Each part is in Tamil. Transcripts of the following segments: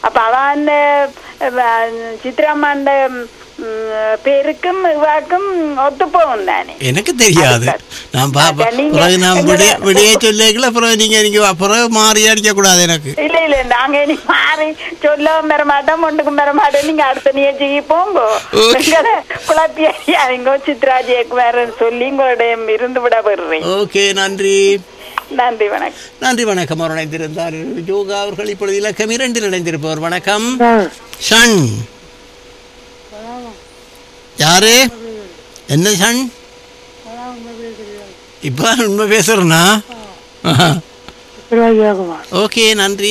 அப்ப அவன் சித்ராமாண்ட பேருக்கும் இவாக்கும் ஒத்து போகும் தானே எனக்கு தெரியாது நான் பாப்பா அதான் நீங்க- பிறகு நான் விடிய விடிய சொல்லிக்கல பிறகு நீங்க நீங்க பிறகு மாறி அடிக்க கூடாது எனக்கு இல்ல இல்ல நாங்க இனி மாறி சொல்லவும் பெற மாட்டோம் ஒன்றுக்கும் பெற மாட்டோம் நீங்க அடுத்த நிகழ்ச்சிக்கு போங்க Okay. எங்களை குழப்பி அவங்க சித்ரா ஜெயக்குமார் சொல்லி உங்களுடைய இருந்து விட பெறுறேன் ஓகே நன்றி நன்றி வணக்கம் நன்றி வணக்கம் அவர் இணைந்திருந்தார் யோகா அவர்கள் இப்பொழுது இலக்கம் இரண்டில் இணைந்திருப்பவர் வணக்கம் ஷன் யாரு என்ன ஷன் இப்போ உண்மை பேசுறேனா ஓகே நன்றி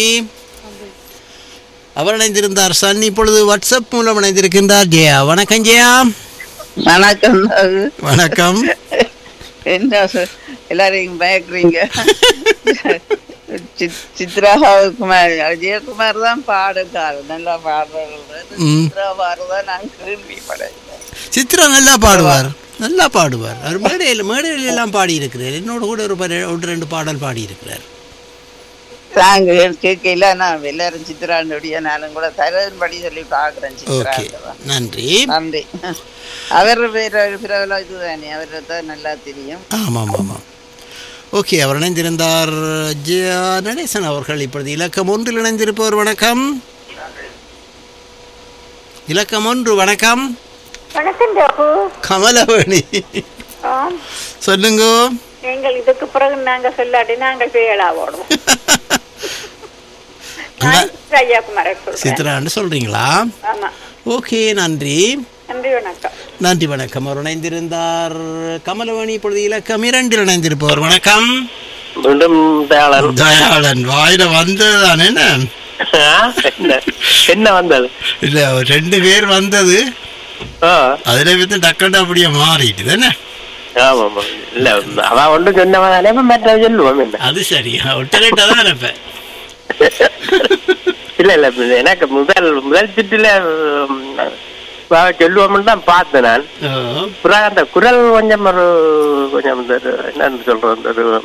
அவர் இணைந்திருந்தார் சன் இப்பொழுது வாட்ஸ்அப் மூலம் இணைந்திருக்கின்றார் ஜெயா வணக்கம் ஜெயா வணக்கம் நாகு. வணக்கம் என்ன சொ- எல்லாரையும் பயக்குறீங்க சித்- சித்ரா குமார் அஜயகுமார் தான் பாடுக்காரு நல்லா பாடுறது ம். சித்ரா பாடுறதான் நான் கேள்விப்படேன் சித்ரா நல்லா பாடுவார் நல்லா பாடுவார் அவர் மேடையில் மேடையில் எல்லாம் பாடி இருக்கிறார் என்னோட கூட ஒரு பர- ஒரு ரெண்டு பாடல் பாடி இருக்கிறார் நாங்க கேட்கல நான் எல்லாரும் சித்ராண்டுடைய நானும் கூட தரன்படி சொல்லி பாக்குறேன் ஓகே சித்ரா நன்றி நன்றி அவர் வேற பிரபலம் இதுதானே அவரை தான் நல்லா தெரியும் ஆமாம் ஆமாம் ஓகே அவர் இணைந்திருந்தார் ஜெயா நடேசன் அவர்கள் இப்பொழுது இலக்கம் ஒன்றில் இணைந்திருப்பவர் வணக்கம் இலக்கம் ஒன்று வணக்கம் வணக்கம் ஜோகு கமலவேணி சொல்லுங்க நீங்கள் இதுக்கு பிறகு நாங்க சொல்லாட்டி நாங்கள் பேயலா ஓடுவோம் நான் சித்ரா ஜெயக்குமாரை சொல்றேன் சித்ரான்னு சொல்றீங்களா ஆமா ஓகே நன்றி நன்றி வணக்கம் நன்றி வணக்கம் அவர் இணைந்திருந்தார் கமலவேணி இப்பொழுது இலக்கம் இரண்டில் இணைந்திருப்பவர் வணக்கம் மீண்டும் தயாளன் தயாளன் வாயில வந்ததுதான் என்ன என்ன என்ன வந்தது இல்ல ஒரு ரெண்டு பேர் வந்தது ஆ, அதுல வந்து டக்கண்டு அப்படியே மாறிட்டு தானே ஆமா ஆமா இல்ல அவன் ஒன்று சொன்னவன் மற்ற சொல்லுவோம் என்ன அது சரி ஒட்டரேட்டா தான் இருப்பேன் இல்ல இல்ல இப்ப எனக்கு முதல் முதல் சுற்றுல உம், அவ சொல்லுவோம்னு தான் பார்த்தேன் நான் ஓ, பிறகு அந்த குரல் கொஞ்சம் ஒரு கொஞ்சம் இந்த ஒரு என்னன்னு சொல்றது இந்த ஒரு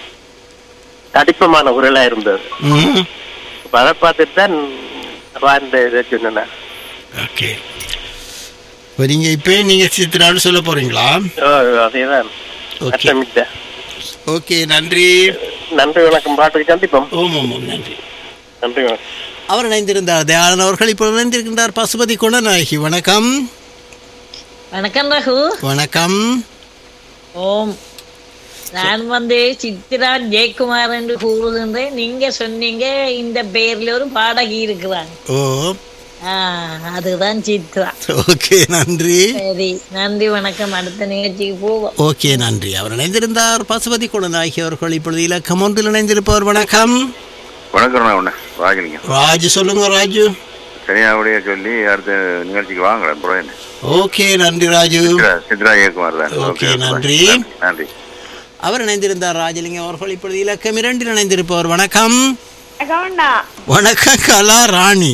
தடிப்பமான குரலா இருந்தது ம், அப்ப அதை பார்த்துட்டு தான் அவன் இந்த இதை சொன்னேன் ஓகே இப்போ நீங்க இப்போ நீங்க சித்திரான்னு சொல்ல போறீங்களா ஓ அதேதான் ஓகே அர்த்தமிட்ட ஓகே நன்றி நன்றி வணக்கம் பாட்டுக்கு சந்திப்போம் ஓம் ஓம் ஓம் நன்றி நன்றி வணக்கம் அவர் இணைந்திருந்தார் தயாளன் அவர்கள் இப்போ இணைந்திருக்கின்றார் பசுபதி குணநாயகி வணக்கம் வணக்கம் ரகு வணக்கம் ஓம் நான் வந்து சித்ரா ஜெயக்குமார் என்று கூறுகின்றேன் நீங்க சொன்னீங்க இந்த பேர்ல ஒரு பாடகி இருக்கிறாங்க ஓ ஆ, அதுதான் சித்ரா ஓகே நன்றி சரி நன்றி வணக்கம் அடுத்த நிகழ்ச்சிக்கு போவோம் ஓகே நன்றி அவர் இணைந்திருந்தார் பசுபதி குணநாயகி அவர்கள் இப்பொழுது இலக்கம் ஒன்றில் இணைந்திருப்பவர் வணக்கம் வணக்கம் நான் உன்னை ராகினிங்க ராஜு சொல்லுங்க ராஜு சரியாவுடைய சொல்லி அடுத்த நிகழ்ச்சிக்கு வாங்க அப்புறம் என்ன ஓகே நன்றி ராஜு சித்ரா சித்ரா இயக்குமார் தான் ஓகே, நன்றி. நன்றி அவர் இணைந்திருந்தார் ராஜலிங்கம் அவர்கள் இப்பொழுது இலக்கம் இரண்டில் இணைந்திருப்பவர் வணக்கம் கவனா வணக்கம் கலா ராணி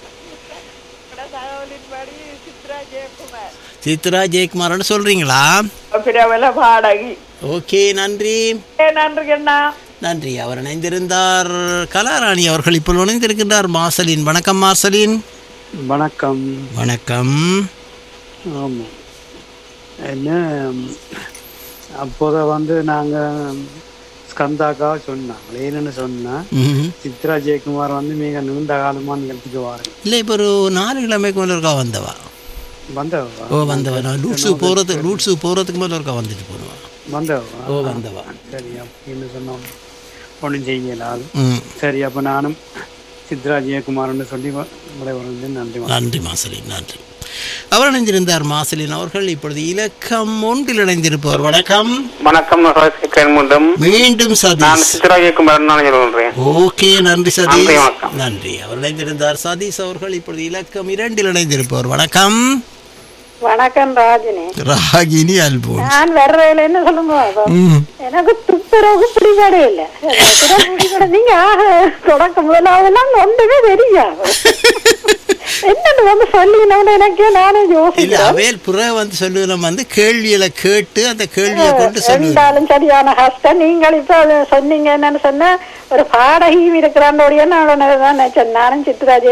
தகவலின்படி சித்ரா ஜெயக்குமார் சித்ரா ஜெயக்குமார்னு சொல்றீங்களா பிரபல பாடகி ஓகே நன்றி ஏ, நன்றி அண்ணா நன்றி அவர் இணைந்திருந்தார் கலாராணி அவர்கள் இப்போ இணைந்திருக்கின்றார் மார்சலின் வணக்கம் மார்சலின் வணக்கம் வணக்கம் ஆமாம் என்ன அப்போத வந்து நாங்கள் ஸ்கந்தாக்கா சொன்னாங்க ஏன்னு சொன்னா ம்ஹும். சித்ரா ஜெயக்குமார் வந்து மிக நீண்ட காலமா நிகழ்ச்சிக்கு வாருங்க இல்லை இப்போ ஒரு நாலு கிழமைக்கு மேலே இருக்கா வந்தவா வந்தவா ஓ வந்தவா நான் லூட்ஸு போகிறதுக்கு லூட்ஸு போகிறதுக்கு மேலே இருக்கா வந்துட்டு போடுவா வந்தவா ஓ வந்தவா சரி அப்படின்னு சொன்னோம் ஒன்றும் செய்யலாது ம் சரி அப்போ நானும் சித்ரா ஜெயக்குமார்னு சொல்லி உங்களை வந்து நன்றி வணக்கம். நன்றி மாசலின் நன்றி அவர் இணைந்திருந்தார் மாசலின் அவர்கள் இப்பொழுது இலக்கம் ஒன்றில் இணைந்திருப்பவர் வணக்கம் வணக்கம் முண்டும் மீண்டும் நான் சதீஷ் சித்ராஜயகுமார் நான் சொல்றேன் ஓகே நன்றி நன்றி, சதீஷ் வணக்கம். நன்றி அவர் இணைந்திருந்தார் சதீஷ் அவர்கள் இப்பொழுது இலக்கம் இரண்டில் இணைந்திருப்பவர் வணக்கம் வணக்கம் ராஜினி ராகினி அல்போன் நான் வர்றதுல என்ன சொல்லுங்க அப்போ? ம். எனக்கு துப்புரவு பிடிபடே இல்லை பிடிபட நீங்க ஆக தொடக்க முதலாவதெல்லாம் ஒன்றுமே தெரியாது என்னன்னு வந்து சொல்லினோன்னு எனக்கே நானே இல்ல யோசிக்கிறேன் அவையல் புற வந்து சொல்லுவோம் வந்து கேள்விகளை கேட்டு அந்த கேள்வியை கொண்டு சொல்லுவோம் இருந்தாலும் சரியான கஷ்டம் நீங்கள் இப்ப அதை சொன்னீங்க என்னன்னு சொன்னா ஒரு பாடகியும் இருக்கிறாண்டோடைய நான் உடனே தான் நினைச்சேன் நானும் சித்ராஜ்